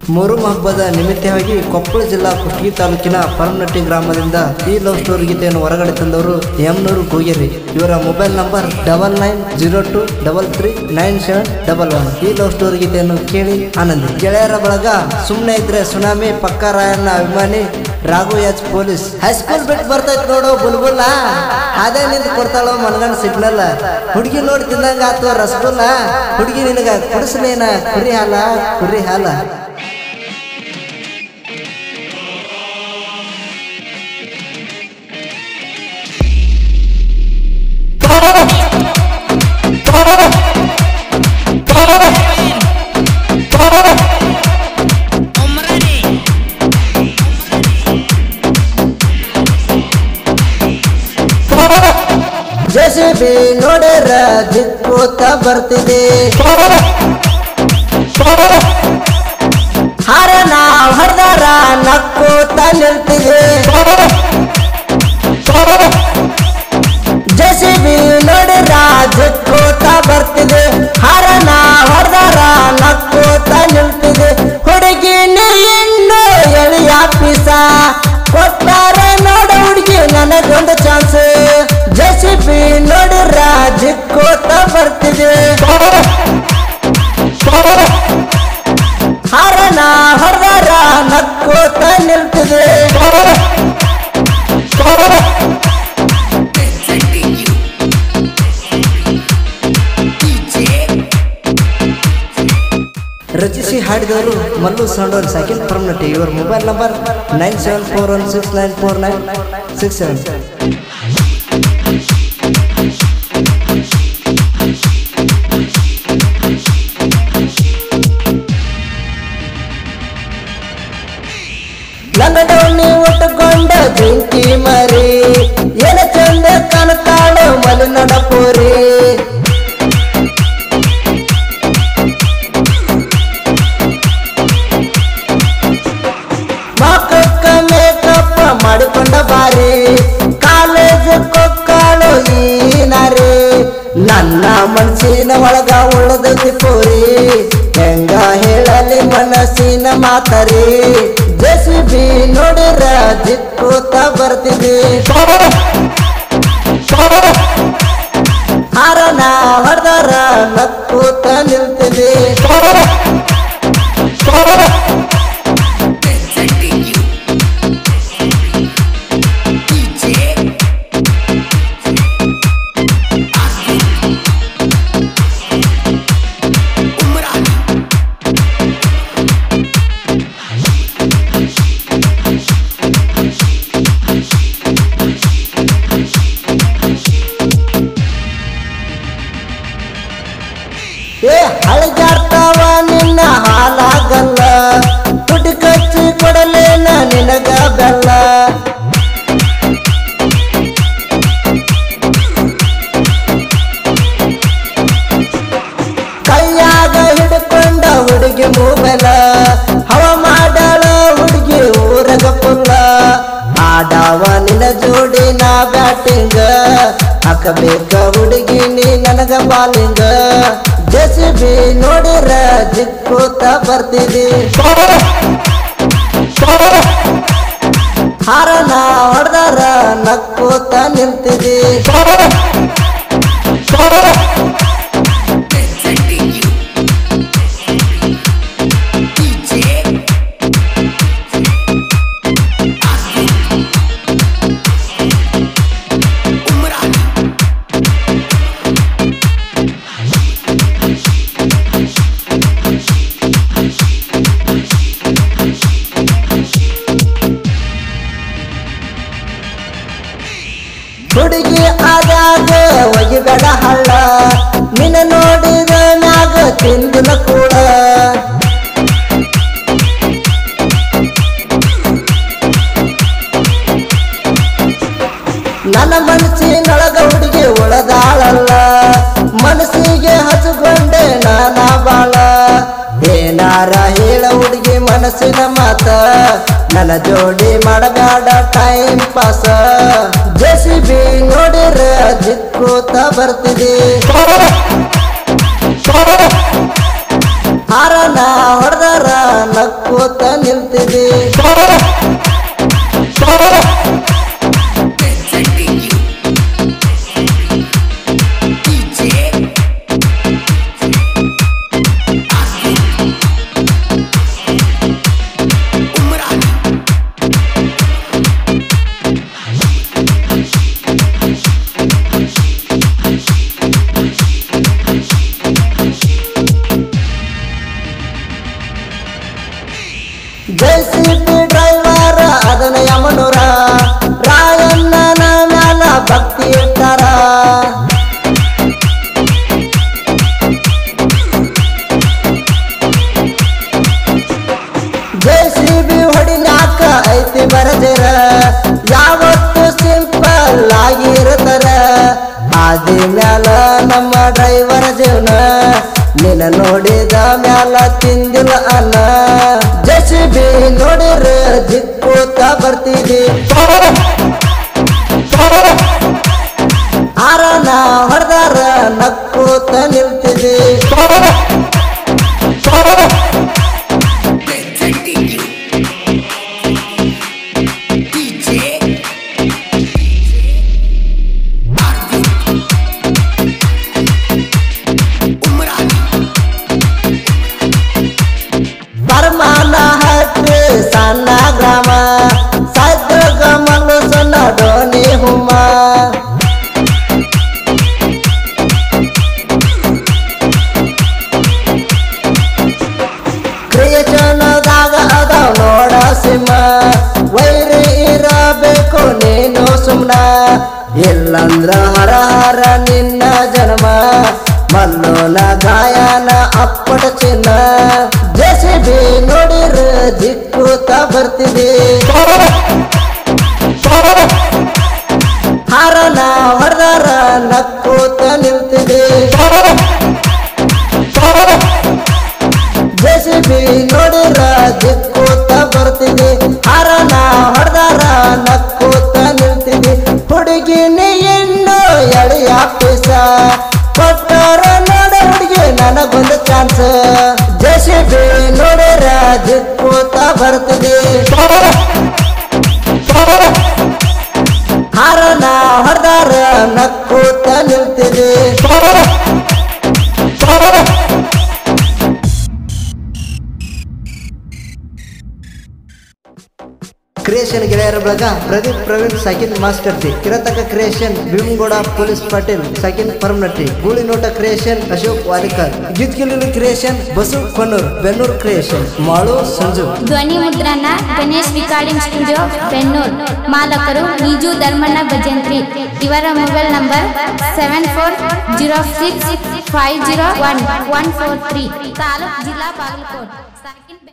ಮೊಹರಂ ಹಬ್ಬದ ನಿಮಿತ್ತವಾಗಿ ಕೊಪ್ಪಳ ಜಿಲ್ಲಾ ಕುಷ್ಟಗಿ ತಾಲೂಕಿನ ಪರಮನಟ್ಟಿ ಗ್ರಾಮದಿಂದ ಈ ಲವ್ ಸ್ಟೋರಿ ಗೀತೆಯನ್ನು ಹೊರಗಡೆ ತಂದವರು ಯಮನೂರು ಗೋಗಿರಿ ಇವರ mobile number double nine zero two double three nine seven double one ಈ ಲವ್ ಸ್ಟೋರಿ ಗೀತೆಯನ್ನು ಕೇಳಿ ಆನಂದಿ ಗೆಳೆಯರ ಬಳಗ ಸುಮ್ಮನೆ ಇದ್ರೆ ಸುನಾಮಿ ಪಕ್ಕ ರಾಯಣ್ಣ ಅಭಿಮಾನಿ ರಾಘು ಎಚ್ ಪೊಲೀಸ್ ಹೈಸ್ಕೂಲ್ ಬಿಟ್ಟು ಬರ್ತೈತ್ ನೋಡು ಬುಲ್ಬುಲ್ಲ ಅದೇ ನಿಂತು ಕೊಡ್ತಾಳೋ ಮನಗಂಡ ಸಿಗ್ನಲ್ ಹುಡುಗಿ ನೋಡಿ ತಿಂದಂಗ ಆತು ರಸಗುಲ್ಲ ಹುಡುಗಿ ನಿನಗ ಕುಡಿಸ್ಲೇನ ಕುರಿ ಹಾಲ ಕುರಿ ಹಾಲ ಜೆಸಿಬಿ ನೋಡ್ಯಾರ ದಿಕ್ಕೋತ ಬರ್ತಿದೆ ಹಾರನ ಹೊಡೆದಾರ ನಕ್ಕೋತ ನಿಲ್ತಿದೆ ಜೆಸಿಬಿ ನೋಡಿರ ದಿಕ್ಕೋತ ಬರ್ತಿದೆ ಹಾರನ ಹೊಡೆದಾರ ನಕ್ಕೋತ ನಿಲ್ತಿದೆ ಹುಡುಗಿ ಇನ್ನು ಎಳಿಯ ಪಿಸ ಕೊಟ್ಟಾರ ನೋಡ ಹುಡುಗಿ ನನಗೊಂದು ಚಾನ್ಸ್ ಜೆಸಿಬಿ ನೋಡಿರ ದಿಕ್ಕೋತ ಬರ್ತಿದೆ ಹರನ ಹೊರದಾರ ನಕ್ಕೋತ ನಿಲ್ತಿದೆ ರಚಿಸಿ ಹಾಡಿದವರು ಮಲ್ಲು ಸಾಂಡೋರ್ ಸೆಕೆಂಡ್ ಪರ್ಮನೆಂಟ್ ಇವರ mobile number nine seven four one six nine four nine six seven ನನ್ನ ಡೋಣಿ ಉಟ್ಟುಕೊಂಡ ಬೆಂಕಿ ಮರಿ ಏನ ಚಂದ ಕಾಣುತ್ತಾಳು ಮಲಿನಡ ಪೋರಿ ಮಕ್ಕಕ್ಕ ಮೇಕಪ್ ಮಾಡಿಕೊಂಡ ಬಾರಿ ಕಾಲೇಜ್ ಕೊಕ್ಕಾಳು ಈ ನಾರಿ ನನ್ನ ಮನಸ್ಸಿನ ಒಳಗ ಉಳ್ಳದೈತಿ ಪೋರಿ ಹೆಂಗ ಹೇಳಲಿ ಮನಸ್ಸಿನ ಮಾತರಿ ಜೆಸಿಬಿ ನೋಡಿರ ದಿಕ್ಕೂತ ಬರ್ತಿದೆ ಹಾರನ ಹೊಡೆದರ ನಕ್ಕೂತ ನಿಲ್ತಿದೆ ಏ ಹಳಜಾಡ್ತಾವ ನಿನ್ನ ಹಾಲಾಗಲ್ಲ ತುಟಿ ಕಚ್ಚಿ ಕೊಡಲೇನ ನಿನಗ ಬೆಲ್ಲ ಕೈಯಾಗ ಹಿಡ್ಕೊಂಡ ಹುಡುಗಿ ಮೊಬೈಲ ಹವ ಮಾಡಾಳ ಹುಡುಗಿ ಊರಗ ಪುಲ್ಲ ಆಡಾವ ನಿನ್ನ ಜೋಡಿ ನಾ ಬ್ಯಾಟಿಂಗ್ ಹಾಕಬೇಕ ಹುಡುಗಿ ನೀ ನನಗ ಬಾಲಿಂಗ್ ಜೆಸಿಬಿ ನೋಡಿರ ಜಿಕ್ಕೂತ ಬರ್ತಿದಿ ಹಾರನ ಹೊಡೆದಾರ ನಕ್ಕೂತ ನಿಂತಿದಿ ಹುಡುಗಿ ಆದಾಗ ಒಯ್ಯಬೇಡ ಹಳ್ಳ ನಿನ್ನ ನೋಡಿದ ಮ್ಯಾಗ ತಿಂದಿನ ಕೂಡ ನನ್ನ ಮನಸ್ಸಿನೊಳಗ ಹುಡುಗಿ ಉಳದಾಳಲ್ಲ ಮನಸ್ಸಿಗೆ ಹಚ್ಕೊಂಡೆ ನಾನ ಬಾಳ ಏನಾರ ಹೇಳ ಹುಡುಗಿ ಮನಸ್ಸಿನ ಮಾತ ನನ್ನ ಜೋಡಿ ಮಾಡಬೇಡ ಟೈಮ್ ಪಾಸ ಜೆಸಿಬಿ ನೋಡಿರ ಜಿಕ್ಕೂತ ಬರ್ತಿದೆ ಹಾರನ ಹೊಡೆದರ ನಕ್ಕೋತ ನಿಲ್ತಿದೆ Presenting you DJ Arvind Umrani JCB driver ಅದನ್ನ ಯಮನೂರ ರಾಯಣ್ಣನ ಮ್ಯಾಲ ಭಕ್ತಿ ಇಟ್ಟಾರ ಜೆಸಿಬಿ ಹೊಡಿನಾಕ ಐತಿ ಬರದಿರ ಯಾವತ್ತು ಸಿಂಪಲ್ ಆಗಿರ್ತಾರ ಆದಿ ಮ್ಯಾಲ ನಮ್ಮ ಡ್ರೈವರ್ ಜೀವನ ನಿನ್ನ ನೋಡಿದ ಮ್ಯಾಲ ತಿಂದಿಲ್ಲ ಅನ್ನ ಜೆಸಿಬಿ ನೋಡಿರ ಜಿಕ್ಕೂತ ಬರ್ತಿದಿ ಆರನ ಹೊಡೆದಾರ ನಕ್ಕೂತ ನಿಲ್ತಿದಿ Presenting you DJ Arvind Umrani ಪರಮಾನ ಹಟ್ಟಿ ಸಣ್ಣ ಗ್ರಾಮ ಸದ್ರ ಗಮಲು ಸಣ್ಣ ಡೋನಿ ಹುಮ್ಮ ಕ್ರಿಯೇಷನ್ದಾಗ ಅದಾವ ನೋಡ ಸಿಂಹ ವೈರಿ ಇರಬೇಕು ನೀನು ಸುಮ್ನ ಇಲ್ಲಂದ್ರ ಹರ ಹರ ನಿನ್ನ ಜನ್ಮ ಮಲ್ಲೋನ ಗಾಯನ ಅಪ್ಪಟ ಚಿನ್ನ ಜೆಸಿಬಿ ನೋಡಿರ ದಿಕ್ಕೂತ ಬರ್ತಿದೆ ಹಾರನ ಹೊಡೆದಾರ ನಕ್ಕೂತ ನಿಲ್ತಿದೆ ಜೆಸಿಬಿ ನೋಡಿರ ದಿಕ್ಕೂತ ಬರ್ತಿದೆ ಹಾರನ ಹೊಡೆದಾರ ನಕ್ಕೂತ ನಿಲ್ತಿದೆ ಹುಡುಗಿನಿ ಇನ್ನು ಎಳೆಯ ಪಿಸ ಕೊಟ್ಟರ ನೋಡ ಹುಡುಗಿ ನನಗೊಂದು ಚಾನ್ಸ್ ಜೆಸಿಬಿ ನೋಡಿರ ದಿಕ್ಕೂತ ಬರ್ತಿದೆ ಹಾರನ ಹೊಡೆದಾರ ನಕ್ಕೂತ ನಿಲ್ತಿದೆ ಕ್ರಿಯೇಷನ್ ಗೆಳೆಯರ ಬಳಗ ಪ್ರದೀಪ್ ಪ್ರವೀಣ್ ಸಕಿನ್ ಮಾಸ್ಕರ್ತಿ ಕಿರತಕ ಕ್ರಿಯೇಷನ್ ಭೀಮಗೌಡ ಪೊಲೀಸ್ ಪಾಟೀಲ್ ಸಕಿನ್ ಪರ್ಮನಟ್ಟಿ ಗೂಳಿ ನೋಟ ಕ್ರಿಯೇಷನ್ ಅಶೋಕ್ ವಾರಿಕರ್ ಗೀತ್ಗಿಲಿ ಕ್ರಿಯೇಷನ್ ಬಸು ಕೊನ್ನೂರ್ ಬೆನ್ನೂರ್ ಕ್ರಿಯೇಷನ್ ಮಾಳು ಸಂಜು ಧ್ವನಿ ಮುದ್ರಣ ಗಣೇಶ್ ರಿಕಾರ್ಡಿಂಗ್ ಸ್ಟುಡಿಯೋ ಬೆನ್ನೂರ್ ಮಾಲಕರು ನಿಜು ಧರ್ಮಣ್ಣ ಭಜಂತ್ರಿ ಇವರ mobile number seven four zero six five zero one one four three taluk ಜಿಲ್ಲಾ ಬಾಗಲಕೋಟ್